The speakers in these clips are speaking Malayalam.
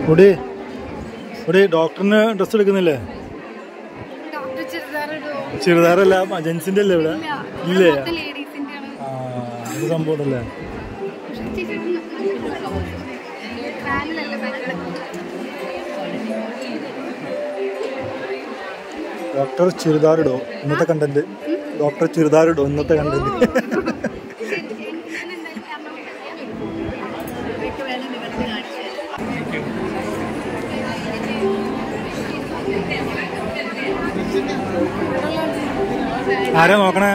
ഒടി ഒടി ഡോക്ടറിന് ഡ്രസ് എടുക്കുന്നില്ലേ ഡോക്ടർ ചുരിദാർ ഇടുവോ ചെറുതാറല്ല ജെൻസിന്റെ അല്ലേ ഇവിടെ ഇല്ലേ മൊത്തം ലേഡീസിന്റെ ആണ് ആ അത് സംഭവം ഉണ്ടല്ലേ ഫാനിലല്ല ഭയങ്കര ഡോക്ടർ ചുരിദാർ ഇടോ ഇന്നത്തെ കണ്ടന്റ് ഡോക്ടർ ചുരിദാർ ഇടോ ഇന്നത്തെ കണ്ടന്റ് ആരാ നോക്കണേ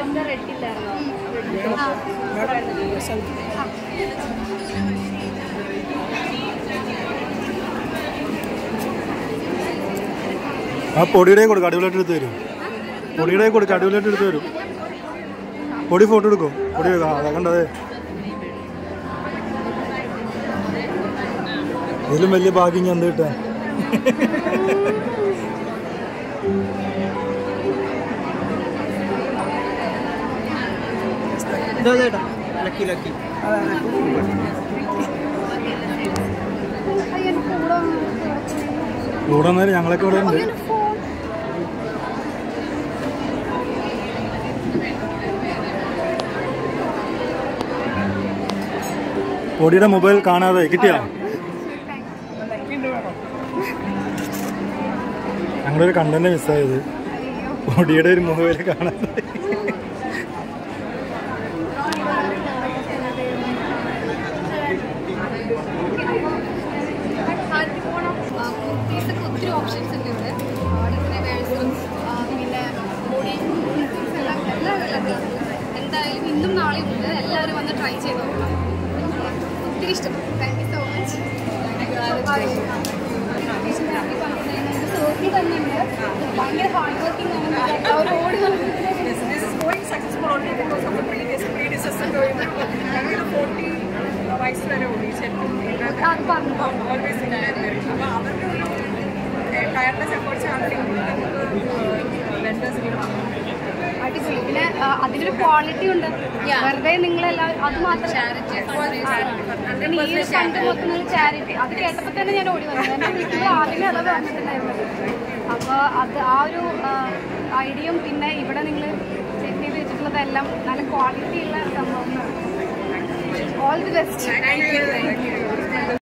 ആ പൊടിയുടെ കൊടുക്കും അടിപൊളിയായിട്ട് എടുത്ത് തരും പൊടിയുടെ കൊടുക്കും അടിപൊളിയായിട്ട് എടുത്ത് തരും പൊടി ഫോട്ടോ എടുക്കും പൊടി ആ, അതാ കണ്ടതേ ഇതിലും വലിയ ഭാഗ്യം ഞാൻ എന്ത് കിട്ടാൻ ലക്കി ലക്കി കൂടെ നേരം ഞങ്ങളൊക്കെ ഇവിടെ ഉണ്ട് പൊടിയുടെ മൊബൈൽ കാണാതെ കിട്ടിയോ ഞങ്ങളുടെ ഒരു കണ്ടന്റ് മിസ്സായത് പൊടിയുടെ ഒരു മൊബൈൽ കാണാതെ കുർത്തീസൊക്കെ ഒത്തിരി ഓപ്ഷൻസ് ഉണ്ട് ഇവിടെ ഇങ്ങനെ വേഴ്സൺസ് പിന്നെ ബോഡി എല്ലാം എല്ലാം എല്ലാം എന്തായാലും ഇന്നും നാളെയും ഉണ്ട് എല്ലാവരും വന്ന് ട്രൈ ചെയ്ത് നോക്കണം ഒത്തിരി ഇഷ്ടപ്പെട്ടു thank you so much Sophie തന്നെ ഉണ്ട് ഭയങ്കര ഹാർഡ് വർക്കിംഗ് ആണ് അവർ ഓടി This, this is going successful only because of the previous predecessor going ഞങ്ങൾ ഫോർട്ടി വയസ്സ് വരെ ഓടിച്ചിട്ടുണ്ട് അത് പറഞ്ഞു ഓൾവേസ് അപ്പോൾ അവരുടെ ഒരു ടയർനെസ് എഫേർട്സ് ആണെങ്കിൽ നമുക്ക് വെൻഡേഴ്സിന് അടിപൊളി പിന്നെ ആ, അതിലൊരു ക്വാളിറ്റി ഉണ്ട് വെറുതെ നിങ്ങളെല്ലാവരും അത് മാത്രം പിന്നെ ഈ ഒരു ഫണ്ട് മൊത്തം നിങ്ങൾ ചാരിറ്റി അത് കേട്ടപ്പോൾ തന്നെ ഞാൻ ഓടി വന്നു എന്നെ വീട്ടിൽ ആദ്യമേ അതാ പറഞ്ഞിട്ടുണ്ടായിരുന്നത് അപ്പോൾ അത് ആ ഒരു ഐഡിയയും പിന്നെ ഇവിടെ നിങ്ങൾ സെറ്റ് ചെയ്ത് വെച്ചിട്ടുള്ളതെല്ലാം നല്ല ക്വാളിറ്റി ഉള്ള സംഭവങ്ങളാണ് all the best thank U